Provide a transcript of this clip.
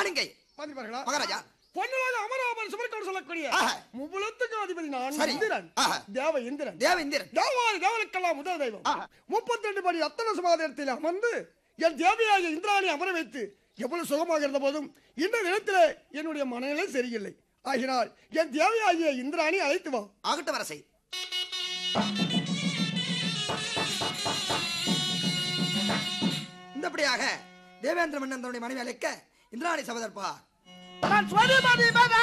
மாளிகை மதிப்பார்களா மகாராஜா பொன்னுலக அமராவன் சுமர்க்கோடு சொல்லக்கூடிய ஆஹா. முப்புலத்துக்கு அதிபதி நான் சரி. இந்திரன் ஆஹா. தேவ இந்திரன் தேவேந்திரன் தேவாதி தேவனுக்கெல்லாம் முதல் தெய்வம் ஆஹா. முப்பத்தி ரெண்டு படி ரத்தன சமாதானத்தில் அமர்ந்து என் தேவையாகிய இந்திராணி அமர வைத்து எவ்வளவு சுகமாக இருந்த போதும் இந்த நிலத்திலே என்னுடைய மனநிலை சரியில்லை ஆகினால் என் தேவையாகிய இந்திராணி அழைத்து வா ஆகட்டும் அரசை இந்தபடியாக தேவேந்திர மன்னன் தன்னுடைய மனைவி அழைக்க இந்திராணி சபதர்ப்பார் நான் சொல்லுமதி